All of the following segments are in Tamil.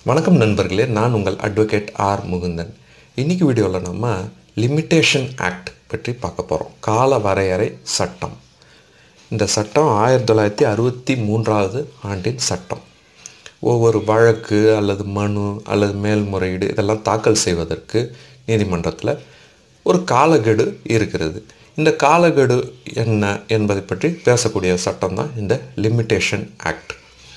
வணக்கம் நண்பர்களே நான் உங்கள் அட்வொகேட் ஆர் முகுந்தன் இன்னைக்கு வீடியோவில் நம்ம லிமிட்டேஷன் ஆக்ட் பற்றி பார்க்க போகிறோம் கால வரையறை சட்டம் இந்த சட்டம் ஆயிரத்தி தொள்ளாயிரத்தி அறுபத்தி மூன்றாவது ஆண்டின் சட்டம் ஒவ்வொரு வழக்கு அல்லது மனு அல்லது மேல்முறையீடு இதெல்லாம் தாக்கல் செய்வதற்கு நீதிமன்றத்தில் ஒரு காலக்கெடு இருக்கிறது இந்த காலக்கெடு என்ன என்பதை பற்றி பேசக்கூடிய சட்டம் தான் இந்த லிமிட்டேஷன் ஆக்ட்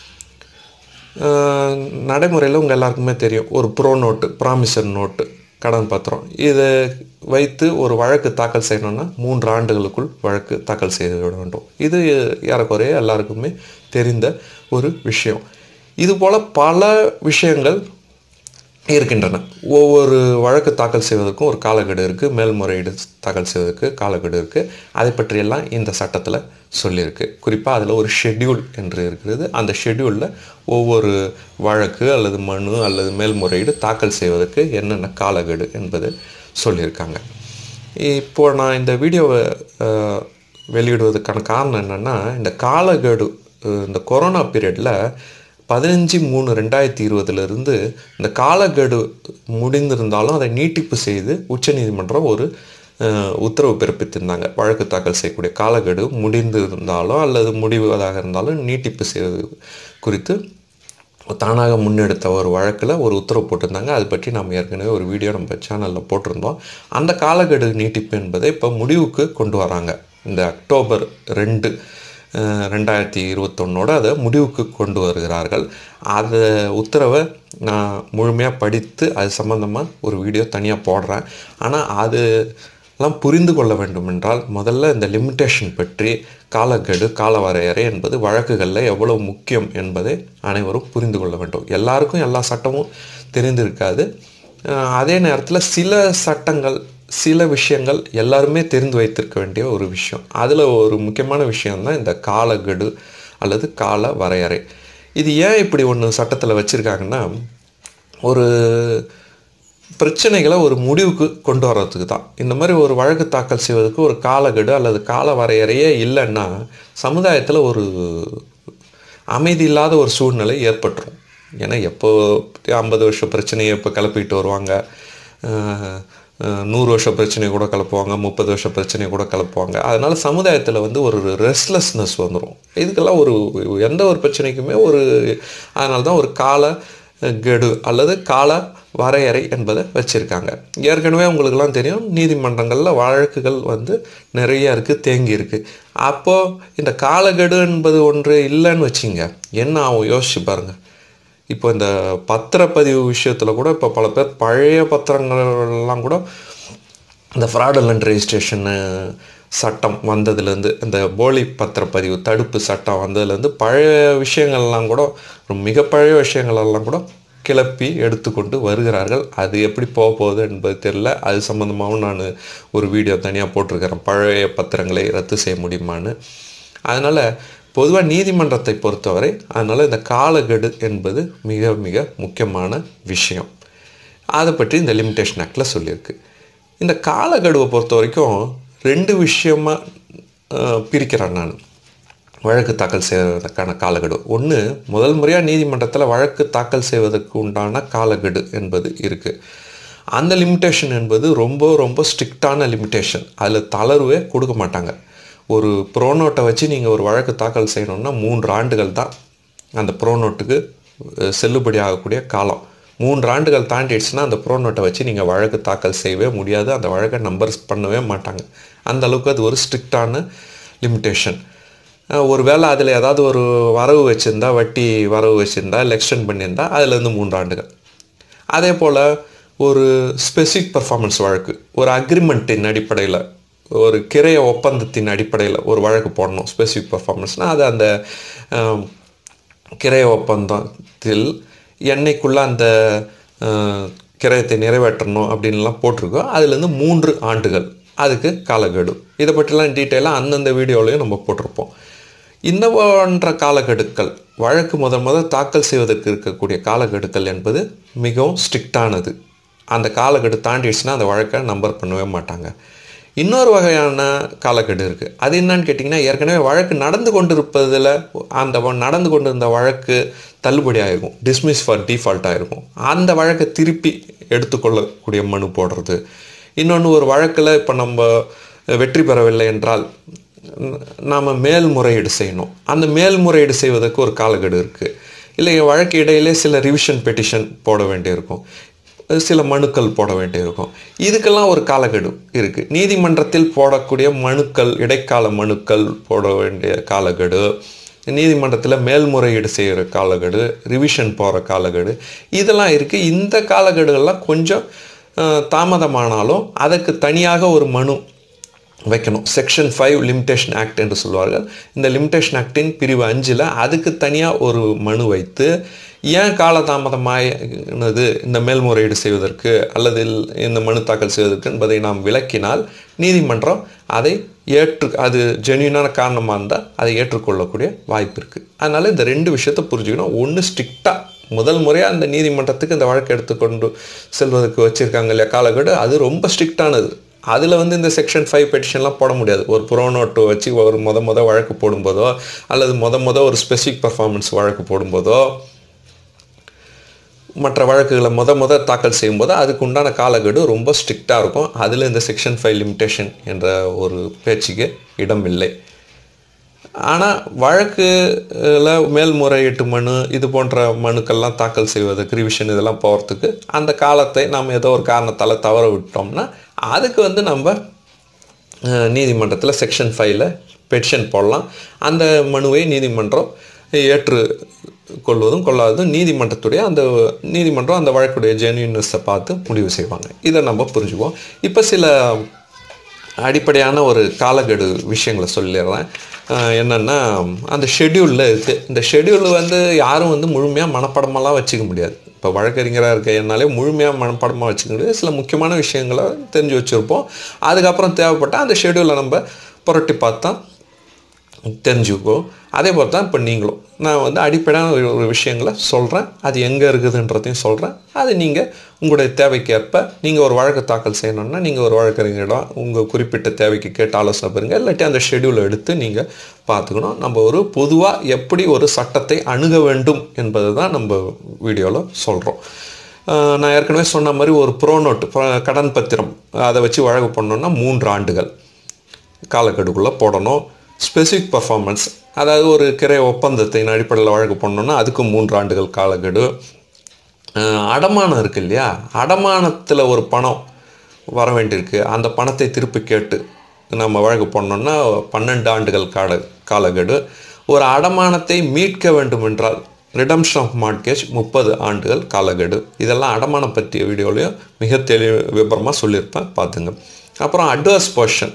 நடைமுறையில் உங்கள் எல்லாருக்குமே தெரியும் ஒரு ப்ரோ நோட்டு ப்ராமிசர் நோட்டு கடன் பத்திரம் இதை வைத்து ஒரு வழக்கு தாக்கல் செய்யணும்னா மூன்று ஆண்டுகளுக்குள் வழக்கு தாக்கல் செய்து விட வேண்டும் இது ஏறக்குறைய எல்லாருக்குமே தெரிந்த ஒரு விஷயம் இதுபோல் பல விஷயங்கள் இருக்கின்றன ஒவ்வொரு வழக்கு தாக்கல் செய்வதற்கும் ஒரு காலக்கெடு இருக்குது மேல்முறையீடு தாக்கல் செய்வதற்கு காலக்கெடு இருக்குது அதை பற்றியெல்லாம் இந்த சட்டத்தில் சொல்லியிருக்கு குறிப்பாக அதில் ஒரு ஷெட்யூல் என்று இருக்கிறது அந்த ஷெட்யூலில் ஒவ்வொரு வழக்கு அல்லது மனு அல்லது மேல்முறையீடு தாக்கல் செய்வதற்கு என்னென்ன காலக்கெடு என்பது சொல்லியிருக்காங்க இப்போ நான் இந்த வீடியோவை அஹ், வெளியிடுவதற்கான காரணம் என்னென்னா இந்த காலக்கெடு அஹ், இந்த கொரோனா பீரியடில் பதினஞ்சு மூணு ரெண்டாயிரத்தி இருபதுலேருந்து இந்த காலக்கெடு முடிந்திருந்தாலும் அதை நீட்டிப்பு செய்து உச்சநீதிமன்றம் ஒரு அஹ், உத்தரவு பிறப்பித்திருந்தாங்க வழக்கு தாக்கல் செய்யக்கூடிய காலக்கெடு முடிந்திருந்தாலும் அல்லது முடிவதாக இருந்தாலும் நீட்டிப்பு செய்வது குறித்து தானாக முன்னெடுத்த ஒரு வழக்கில் ஒரு உத்தரவு போட்டிருந்தாங்க அது பற்றி நம்ம ஏற்கனவே ஒரு வீடியோ நம்ம சேனலில் போட்டிருந்தோம் அந்த காலக்கெடு நீட்டிப்பு என்பதை இப்போ முடிவுக்கு கொண்டு வராங்க இந்த அக்டோபர் ரெண்டு அஹ், ரெண்டாயிரத்தி இருபத்தொன்னோட அதை முடிவுக்கு கொண்டு வருகிறார்கள் அந்த உத்தரவை நான் முழுமையாக படித்து அது சம்மந்தமாக ஒரு வீடியோ தனியாக போடுறேன் ஆனால் அது எல்லாம் புரிந்து கொள்ள வேண்டும் என்றால் முதல்ல இந்த லிமிட்டேஷன் பற்றி காலக்கெடு கால வரையறை என்பது வழக்குகளில் எவ்வளவு முக்கியம் என்பதை அனைவரும் புரிந்து கொள்ள வேண்டும் எல்லாருக்கும் எல்லா சட்டமும் தெரிந்திருக்காது அஹ் அதே நேரத்தில் சில சட்டங்கள் சில விஷயங்கள் எல்லாருமே தெரிந்து வைத்திருக்க வேண்டிய ஒரு விஷயம் அதில் ஒரு முக்கியமான விஷயம்தான் இந்த காலக்கெடு அல்லது கால வரையறை இது ஏன் இப்படி ஒன்று சட்டத்தில் வச்சுருக்காங்கன்னா ஒரு பிரச்சனைகளை ஒரு முடிவுக்கு கொண்டு வர்றதுக்கு தான் இந்த மாதிரி ஒரு வழக்கு தாக்கல் செய்வதற்கு ஒரு காலக்கெடு அல்லது கால வரையறையே இல்லைன்னா சமுதாயத்தில் ஒரு அமைதி இல்லாத ஒரு சூழ்நிலை ஏற்பட்டுரும் ஏன்னா எப்போ ஐம்பது வருஷம் பிரச்சனையை இப்போ கிளப்பிட்டு வருவாங்க அஹ், அஹ், நூறு வருஷம் பிரச்சனையை கூட கிளப்புவாங்க முப்பது வருஷம் பிரச்சனையை கூட கிளப்புவாங்க அதனால சமுதாயத்தில் வந்து ஒரு ரெஸ்ட்லெஸ்னஸ் வந்துடும் இதுக்கெல்லாம் ஒரு எந்த ஒரு பிரச்சனைக்குமே ஒரு அதனால தான் ஒரு கால கெடு அல்லது கால வரையறை என்பதை வச்சுருக்காங்க ஏற்கனவே உங்களுக்கெல்லாம் தெரியும் நீதிமன்றங்களில் வழக்குகள் வந்து நிறைய இருக்குது தேங்கி இருக்குது அப்போது இந்த காலக்கெடு என்பது ஒன்று இல்லைன்னு வச்சிங்க என்ன ஆகும் யோசிச்சு பாருங்க இப்போ இந்த பத்திரப்பதிவு விஷயத்தில் கூட இப்போ பல பேர் பழைய பத்திரங்கள்லாம் கூட இந்த ஃப்ராடலண்ட் ரெஜிஸ்ட்ரேஷனு சட்டம் வந்ததுலேருந்து இந்த போலி பத்திரப்பதிவு தடுப்பு சட்டம் வந்ததுலேருந்து பழைய விஷயங்கள்லாம் கூட ஒரு மிக பழைய விஷயங்களெல்லாம் கூட கிளப்பி எடுத்துக்கொண்டு வருகிறார்கள் அது எப்படி போக போகுது என்பது தெரியல அது சம்மந்தமாகவும் நான் ஒரு வீடியோ தனியாக போட்டிருக்கிறேன் பழைய பத்திரங்களை ரத்து செய்ய முடியுமான்னு அதனால் பொதுவாக நீதிமன்றத்தை பொறுத்தவரை அதனால் இந்த காலக்கெடு என்பது மிக மிக முக்கியமான விஷயம் அதை பற்றி இந்த லிமிட்டேஷன் ஆக்டில் சொல்லியிருக்கு இந்த காலக்கெடுவை பொறுத்த வரைக்கும் ரெண்டு விஷயமா அஹ், பிரிக்கிறேன் நான் வழக்கு தாக்கல் செய்வதற்கான காலக்கெடு ஒன்று முதல் முறையாக நீதிமன்றத்தில் வழக்கு தாக்கல் செய்வதற்கு உண்டான காலக்கெடு என்பது இருக்குது அந்த லிமிட்டேஷன் என்பது ரொம்ப ரொம்ப ஸ்ட்ரிக்டான லிமிட்டேஷன் அதில் தளர்வே கொடுக்க மாட்டாங்க ஒரு ப்ரோனோட்டை வச்சு நீங்கள் ஒரு வழக்கு தாக்கல் செய்யணும்னா மூன்று ஆண்டுகள் தான் அந்த ப்ரோனோட்டுக்கு அஹ், செல்லுபடி ஆகக்கூடிய காலம் மூன்று ஆண்டுகள் தாண்டிடுச்சுன்னா அந்த ப்ரோனோட்டை வச்சு நீங்கள் வழக்கு தாக்கல் செய்யவே முடியாது அந்த வழக்கை நம்பர்ஸ் பண்ணவே மாட்டாங்க அந்த அளவுக்கு அது ஒரு ஸ்ட்ரிக்டான லிமிட்டேஷன் ஒரு வேளை அதில் ஏதாவது ஒரு வரவு வச்சுருந்தா வட்டி வரவு வச்சுருந்தா இல்லை எக்ஸ்டெண்ட் பண்ணியிருந்தா அதுலேருந்து மூன்று ஆண்டுகள் அதே போல் ஒரு ஸ்பெசிஃபிக் பர்ஃபார்மன்ஸ் வழக்கு ஒரு அக்ரிமெண்ட்டின் அடிப்படையில் ஒரு கிரைய ஒப்பந்தத்தின் அடிப்படையில் ஒரு வழக்கு போடணும் ஸ்பெசிஃபிக் பர்ஃபார்மன்ஸ்னால் அது அந்த ஆம், கிரைய ஒப்பந்தத்தில் என்னைக்குள்ள அந்த அஹ், கிரயத்தை நிறைவேற்றணும் அப்படின்லாம் போட்டிருக்கோம் அதுலேருந்து மூன்று ஆண்டுகள் அதுக்கு காலக்கெடு இதை பற்றிலாம் டீட்டெயிலாக அந்தந்த வீடியோலையும் நம்ம போட்டிருப்போம் இந்த போன்ற காலக்கெடுக்கள் வழக்கு முதல் முதல் தாக்கல் செய்வதற்கு இருக்கக்கூடிய காலக்கெடுக்கள் என்பது மிகவும் ஸ்ட்ரிக்டானது அந்த காலக்கெடு தாண்டிடுச்சுன்னா அந்த வழக்கை நம்பர் பண்ணவே மாட்டாங்க இன்னொரு வகையான காலக்கெடு இருக்குது அது என்னன்னு கேட்டிங்கன்னா ஏற்கனவே வழக்கு நடந்து கொண்டிருப்பதில் அந்த வ- நடந்து கொண்டிருந்த வழக்கு தள்ளுபடி ஆகிருக்கும் டிஸ்மிஸ் ஃபார் டிஃபால்ட் ஆகிருக்கும் அந்த வழக்கை திருப்பி எடுத்துக்கொள்ளக்கூடிய மனு போடுறது இன்னொன்று ஒரு வழக்கில் இப்போ நம்ம வெற்றி பெறவில்லை என்றால் நாம் மேல்முறையீடு செய்யணும் அந்த மேல்முறையீடு செய்வதற்கு ஒரு காலக்கெடு இருக்குது இல்லை வழக்கு இடையிலே சில ரிவிஷன் பெட்டிஷன் போட வேண்டியிருக்கும் சில மனுக்கள் போட வேண்டியிருக்கும் இதுக்கெல்லாம் ஒரு காலக்கெடு இருக்குது நீதிமன்றத்தில் போடக்கூடிய மனுக்கள் இடைக்கால மனுக்கள் போட வேண்டிய காலக்கெடு நீதிமன்றத்தில் மேல்முறையீடு செய்கிற காலக்கெடு ரிவிஷன் போகிற காலக்கெடு இதெல்லாம் இருக்குது இந்த காலக்கெடுகள்லாம் கொஞ்சம் அஹ், தாமதமானாலும் அதுக்கு தனியாக ஒரு மனு வைக்கணும் செக்ஷன் ஃபைவ் லிமிடேஷன் ஆக்ட் என்று சொல்வார்கள் இந்த லிமிடேஷன் ஆக்டின் பிரிவு அஞ்சில் அதுக்கு தனியாக ஒரு மனு வைத்து ஏன் காலதாமதமானது இந்த மேல்முறையீடு செய்வதற்கு அல்லது இல்- இந்த மனு தாக்கல் செய்வதற்கு என்பதை நாம் விளக்கினால் நீதிமன்றம் அதை ஏற்று அது ஜென்யூனான காரணமாக இருந்தால் அதை ஏற்றுக்கொள்ளக்கூடிய வாய்ப்பு இருக்குது அதனால் இந்த ரெண்டு விஷயத்தை புரிஞ்சுக்கணும் ஒன்று ஸ்ட்ரிக்டாக முதல் முறையாக அந்த நீதிமன்றத்துக்கு இந்த வழக்கு எடுத்துக்கொண்டு செல்வதற்கு வச்சுருக்காங்க இல்லையா காலக்கெடு அது ரொம்ப ஸ்ட்ரிக்டானது அதில் வந்து இந்த செக்ஷன் ஃபைவ் பெட்டிஷன்லாம் போட முடியாது ஒரு புரோனோட்டு வச்சு ஒரு முத முத வழக்கு போடும்போதோ அல்லது முத முத ஒரு ஸ்பெசிஃபிக் பர்ஃபார்மன்ஸ் வழக்கு போடும்போதோ மற்ற வழக்குகளை முத முத தாக்கல் செய்யும்போது அதுக்கு உண்டான காலக்கெடு ரொம்ப ஸ்ட்ரிக்டாக இருக்கும் அதில் இந்த செக்ஷன் ஃபைவ் லிமிட்டேஷன் என்ற ஒரு பேச்சுக்கு இடம் இல்லை ஆனால் வழக்குல மேல்முறையீட்டு மனு இது போன்ற மனுக்கள்லாம் தாக்கல் செய்வதற்கு ரிவிஷன் இதெல்லாம் போகிறதுக்கு அந்த காலத்தை நாம் ஏதோ ஒரு காரணத்தால் தவற விட்டோம்னா அதுக்கு வந்து நம்ம நீதிமன்றத்தில் செக்ஷன் ஃபைவ்ல பெட்டிஷன் போடலாம் அந்த மனுவை நீதிமன்றம் ஏற்று கொள்வதும் கொள்ளாததும் நீதிமன்றத்துடைய அந்த நீதிமன்றம் அந்த வழக்குடைய ஜென்யூனஸை பார்த்து முடிவு செய்வாங்க இதை நம்ம புரிஞ்சுக்குவோம் இப்போ சில அடிப்படையான ஒரு காலக்கெடு விஷயங்களை சொல்லிடுறேன் அஹ் என்னன்னா அந்த ஷெட்யூலில் இருக்குது இந்த ஷெட்யூல் வந்து யாரும் வந்து முழுமையாக மனப்படமெல்லாம் வச்சுக்க முடியாது இப்போ வழக்கறிஞராக இருக்க என்னாலே முழுமையாக மனப்படமாக வச்சுக்க முடியாது சில முக்கியமான விஷயங்களை தெரிஞ்சு வச்சுருப்போம் அதுக்கப்புறம் தேவைப்பட்டால் அந்த ஷெட்யூலை நம்ம புரட்டி பார்த்தா தெரிஞ்சுக்கோ அதே போல் தான் இப்போ நீங்களும் நான் வந்து அடிப்படையான ஒரு ஒரு விஷயங்களை சொல்கிறேன் அது எங்கே இருக்குதுன்றதையும் சொல்கிறேன் அது நீங்கள் உங்களுடைய தேவைக்கேற்ப நீங்கள் ஒரு வழக்கு தாக்கல் செய்யணும்னா நீங்கள் ஒரு வழக்கறிஞரிடம் உங்கள் குறிப்பிட்ட தேவைக்கு கேட்டு ஆலோசனை பெறுங்க இல்லாட்டி அந்த ஷெட்யூலை எடுத்து நீங்கள் பார்த்துக்கணும் நம்ம ஒரு பொதுவாக எப்படி ஒரு சட்டத்தை அணுக வேண்டும் என்பது தான் நம்ம வீடியோவில் சொல்கிறோம் நான் ஏற்கனவே சொன்ன மாதிரி ஒரு ப்ரோனோட் கடன் பத்திரம் அதை வச்சு வழக்கு பண்ணோன்னா மூன்று ஆண்டுகள் காலக்கெடுக்குள்ளே போடணும் ஸ்பெசிஃபிக் பர்ஃபார்மன்ஸ் அதாவது ஒரு கிரை ஒப்பந்தத்தின் அடிப்படையில் வழக்கு பண்ணோன்னா அதுக்கு மூன்று ஆண்டுகள் காலக்கெடு அஹ் அடமானம் இருக்கு இல்லையா அடமானத்தில் ஒரு பணம் வர வேண்டியிருக்கு அந்த பணத்தை திருப்பி கேட்டு நம்ம வழக்கு பண்ணோம்னா பன்னெண்டு ஆண்டுகள் கால காலக்கெடு ஒரு அடமானத்தை மீட்க வேண்டும் என்றால் ரிடம்ஷன் ஆஃப் மார்க்கேஜ் முப்பது ஆண்டுகள் காலக்கெடு இதெல்லாம் அடமானம் பற்றிய வீடியோலையும் மிக தெளி விபரமாக சொல்லியிருப்பேன் பார்த்துங்க அப்புறம் அட்வர்ஸ் போர்ஷன்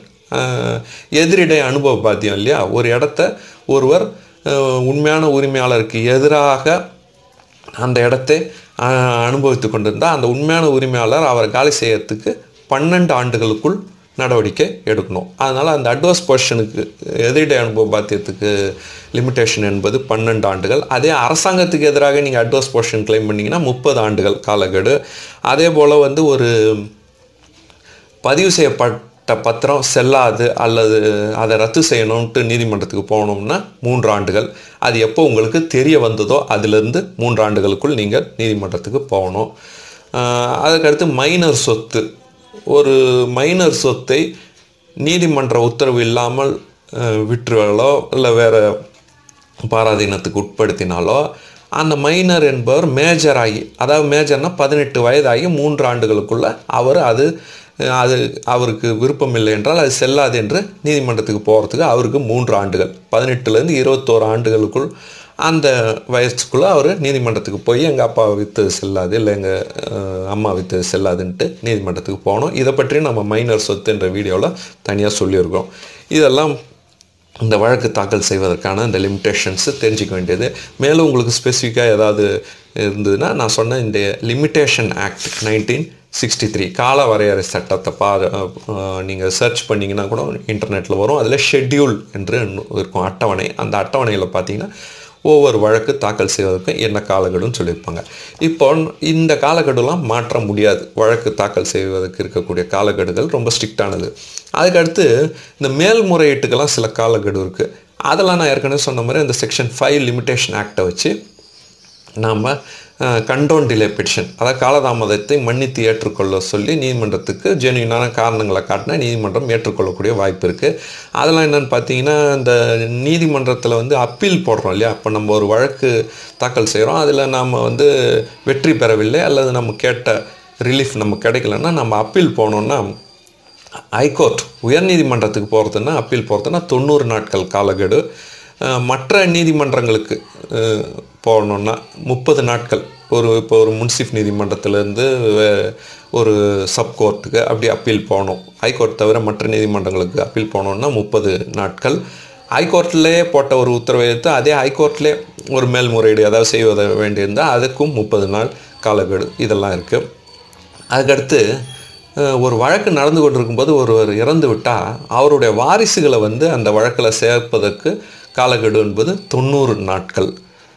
எதிரிடை அனுபவ பாத்தியம் இல்லையா ஒரு இடத்த ஒருவர் அஹ், உண்மையான உரிமையாளருக்கு எதிராக அந்த இடத்தை அஹ், அனுபவித்து கொண்டிருந்தால் அந்த உண்மையான உரிமையாளர் அவரை காலி செய்யறதுக்கு பன்னெண்டு ஆண்டுகளுக்குள் நடவடிக்கை எடுக்கணும் அதனால் அந்த அட்வர்ஸ் பொசிஷனுக்கு எதிரிடை அனுபவ பாத்தியத்துக்கு லிமிட்டேஷன் என்பது பன்னெண்டு ஆண்டுகள் அதே அரசாங்கத்துக்கு எதிராக நீங்கள் அட்வர்ஸ் பொசிஷன் கிளைம் பண்ணிங்கன்னா முப்பது ஆண்டுகள் காலக்கெடு அதே போல் வந்து ஒரு பதிவு செய்யப்பட்ட பத்திரம் செல்லாது அல்லது அதை ரத்து செய்யணும்ட்டு நீதிமன்றத்துக்கு போகணும்னா மூன்று ஆண்டுகள் அது எப்போ உங்களுக்கு தெரிய வந்ததோ அதிலிருந்து மூன்று ஆண்டுகளுக்குள் நீங்கள் நீதிமன்றத்துக்கு போகணும் ஆஹ் அதுக்கடுத்து மைனர் சொத்து ஒரு மைனர் சொத்தை நீதிமன்ற உத்தரவு இல்லாமல் ஆஹ் விற்றுகளோ இல்லை வேறு பாராதீனத்துக்கு உட்படுத்தினாலோ அந்த மைனர் என்பவர் மேஜர் ஆகி அதாவது மேஜர்னா பதினெட்டு வயதாகி மூன்று ஆண்டுகளுக்குள்ள அவர் அது அது அவருக்கு விருப்பம் இல்லை என்றால் அது செல்லாது என்று நீதிமன்றத்துக்கு போகிறதுக்கு அவருக்கு மூன்று ஆண்டுகள் பதினெட்டுலேருந்து இருபத்தோரு ஆண்டுகளுக்குள் அந்த வயசுக்குள்ளே அவர் நீதிமன்றத்துக்கு போய் எங்கள் அப்பா விற்று செல்லாது இல்லை எங்கள் அம்மா விற்று செல்லாதுன்ட்டு நீதிமன்றத்துக்கு போகணும் இதை பற்றி நம்ம மைனர் சொத்து என்ற வீடியோவில் தனியாக சொல்லியிருக்கோம் இதெல்லாம் இந்த வழக்கு தாக்கல் செய்வதற்கான இந்த லிமிட்டேஷன்ஸு தெரிஞ்சிக்க வேண்டியது மேலும் உங்களுக்கு ஸ்பெசிஃபிக்காக ஏதாவது இருந்ததுன்னா நான் சொன்ன இந்த limitation act nineteen sixty three கால வரையறை சட்டத்தை பா நீங்கள் சர்ச் பண்ணிங்கன்னா கூட இன்டர்நெட்டில் வரும் அதில் ஷெட்யூல் என்று இருக்கும் அட்டவணை அந்த அட்டவணையில் பார்த்தீங்கன்னா ஒவ்வொரு வழக்கு தாக்கல் செய்வதற்கும் என்ன காலக்கெடுன்னு சொல்லியிருப்பாங்க இப்போ இந்த காலக்கெடுலாம் மாற்ற முடியாது வழக்கு தாக்கல் செய்வதற்கு இருக்கக்கூடிய காலக்கெடுகள் ரொம்ப ஸ்ட்ரிக்டானது அதுக்கடுத்து இந்த மேல்முறையீட்டுக்கெல்லாம் சில காலக்கெடு இருக்குது அதெல்லாம் நான் ஏற்கனவே சொன்ன மாதிரி இந்த செக்ஷன் ஃபைவ் லிமிடேஷன் ஆக்டை வச்சு நாம் கண்டோன் டிலே பெட்டிஷன் அதாவது காலதாமதத்தை மன்னித்து ஏற்றுக்கொள்ள சொல்லி நீதிமன்றத்துக்கு ஜென்யூனான காரணங்களை காட்டினா நீதிமன்றம் ஏற்றுக்கொள்ளக்கூடிய வாய்ப்பு இருக்குது அதெல்லாம் என்னென்னு பார்த்தீங்கன்னா இந்த நீதிமன்றத்தில் வந்து அப்பீல் போடுறோம் இல்லையா அப்போ நம்ம ஒரு வழக்கு தாக்கல் செய்கிறோம் அதில் நாம் வந்து வெற்றி பெறவில்லை அல்லது நம்ம கேட்ட ரிலீஃப் நம்ம கிடைக்கலன்னா நம்ம அப்பீல் போனோம்னா ஹைகோர்ட் உயர்நீதிமன்றத்துக்கு போகிறதுன்னா அப்பீல் போகிறதுனா தொண்ணூறு நாட்கள் காலக்கெடு மற்ற நீதிமன்றங்களுக்கு போகணுன்னா முப்பது நாட்கள் ஒரு இப்போ ஒரு முன்சிஃப் நீதிமன்றத்திலேருந்து ஒரு சப்கோர்ட்டுக்கு அப்படி அப்பீல் போகணும் ஹைகோர்ட் தவிர மற்ற நீதிமன்றங்களுக்கு அப்பீல் போகணுன்னா முப்பது நாட்கள் ஹைகோர்ட்லேயே போட்ட ஒரு உத்தரவை எடுத்து அதே ஹைகோர்ட்லேயே ஒரு மேல்முறையீடு ஏதாவது செய்வத வேண்டியிருந்தால் அதுக்கும் முப்பது நாள் காலக்கெடு இதெல்லாம் இருக்குது அதுக்கடுத்து ஒரு வழக்கு நடந்து கொண்டிருக்கும்போது ஒருவர் இறந்து விட்டால் அவருடைய வாரிசுகளை வந்து அந்த வழக்கில் சேர்ப்பதற்கு காலக்கெடு என்பது தொண்ணூறு நாட்கள்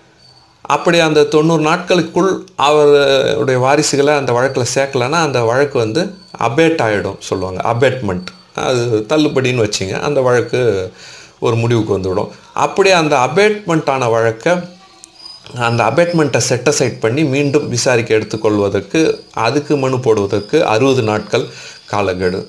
அப்படி அந்த தொண்ணூறு நாட்களுக்குள் அவருடைய வாரிசுகளை அந்த வழக்கில் சேர்க்கலைன்னா அந்த வழக்கு வந்து அபேட் ஆகிடும் சொல்லுவாங்க அபேட்மெண்ட் அது தள்ளுபடின்னு வச்சிங்க அந்த வழக்கு ஒரு முடிவுக்கு வந்துவிடும் அப்படி அந்த அபேட்மெண்ட்டான வழக்கை அந்த அபேட்மெண்ட்டை செட்டசைட் பண்ணி மீண்டும் விசாரிக்க எடுத்துக்கொள்வதற்கு அதுக்கு மனு போடுவதற்கு அறுபது நாட்கள் காலக்கெடு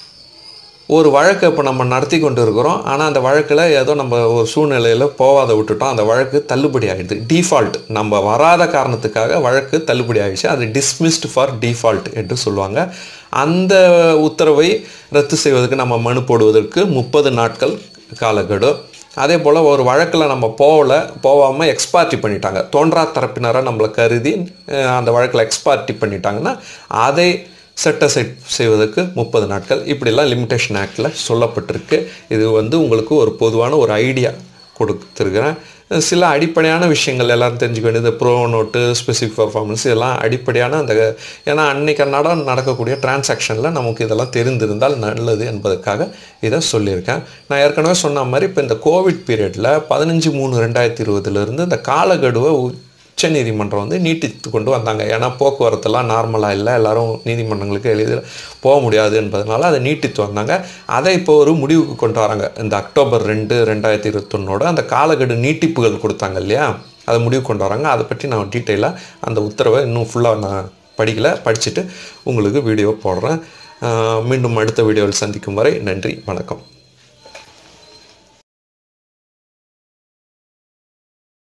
ஒரு வழக்கை இப்போ நம்ம நடத்தி கொண்டு இருக்கிறோம் ஆனால் அந்த வழக்கில் ஏதோ நம்ம ஒரு சூழ்நிலையில் போகாத விட்டுட்டோம் அந்த வழக்கு தள்ளுபடி ஆகிடுது டிஃபால்ட் நம்ம வராத காரணத்துக்காக வழக்கு தள்ளுபடி ஆகிடுச்சு அது டிஸ்மிஸ்டு ஃபார் டிஃபால்ட் என்று சொல்லுவாங்க அந்த உத்தரவை ரத்து செய்வதற்கு நம்ம மனு போடுவதற்கு முப்பது நாட்கள் காலக்கெடு அதே போல் ஒரு வழக்கில் நம்ம போகல போகாமல் எக்ஸ்பார்ட்டி பண்ணிட்டாங்க தோன்றா தரப்பினராக நம்மளை கருதி அந்த வழக்கில் எக்ஸ்பார்ட்டி பண்ணிட்டாங்கன்னா அதை செட்டசைட் செய்வதற்கு முப்பது நாட்கள் இப்படிலாம் லிமிடேஷன் ஆக்டில் சொல்லப்பட்டிருக்கு இது வந்து உங்களுக்கு ஒரு பொதுவான ஒரு ஐடியா கொடுத்துருக்குறேன் சில அடிப்படையான விஷயங்கள் எல்லோரும் தெரிஞ்சுக்க வேண்டியது ப்ரோ நோட்டு ஸ்பெசிஃபிக் பர்ஃபார்மன்ஸ் இதெல்லாம் அடிப்படையான அந்த ஏன்னா அன்றைக்கி நட நடக்கக்கூடிய டிரான்சாக்ஷனில் நமக்கு இதெல்லாம் தெரிந்திருந்தால் நல்லது என்பதற்காக இதை சொல்லியிருக்கேன் நான் ஏற்கனவே சொன்ன மாதிரி இப்போ இந்த கோவிட் பீரியடில் பதினஞ்சு மூணு ரெண்டாயிரத்தி இருபதுலேருந்து இந்த காலக்கெடுவை உச்ச நீதிமன்றம் வந்து நீட்டித்து கொண்டு வந்தாங்க ஏன்னா போக்குவரத்தெல்லாம் நார்மலாக இல்லை எல்லோரும் நீதிமன்றங்களுக்கு எளிதில் போக முடியாது என்பதனால அதை நீட்டித்து வந்தாங்க அதை இப்போ ஒரு முடிவுக்கு கொண்டு வராங்க இந்த அக்டோபர் ரெண்டு ரெண்டாயிரத்தி இருபத்தொன்னோட அந்த காலக்கெடு நீட்டிப்புகள் கொடுத்தாங்க இல்லையா அதை முடிவு கொண்டு வராங்க அதை பற்றி நான் டீட்டெயிலாக அந்த உத்தரவை இன்னும் ஃபுல்லாக நான் படிக்கல படிச்சுட்டு உங்களுக்கு வீடியோ போடுறேன் மீண்டும் அடுத்த வீடியோவில் சந்திக்கும் வரை நன்றி வணக்கம்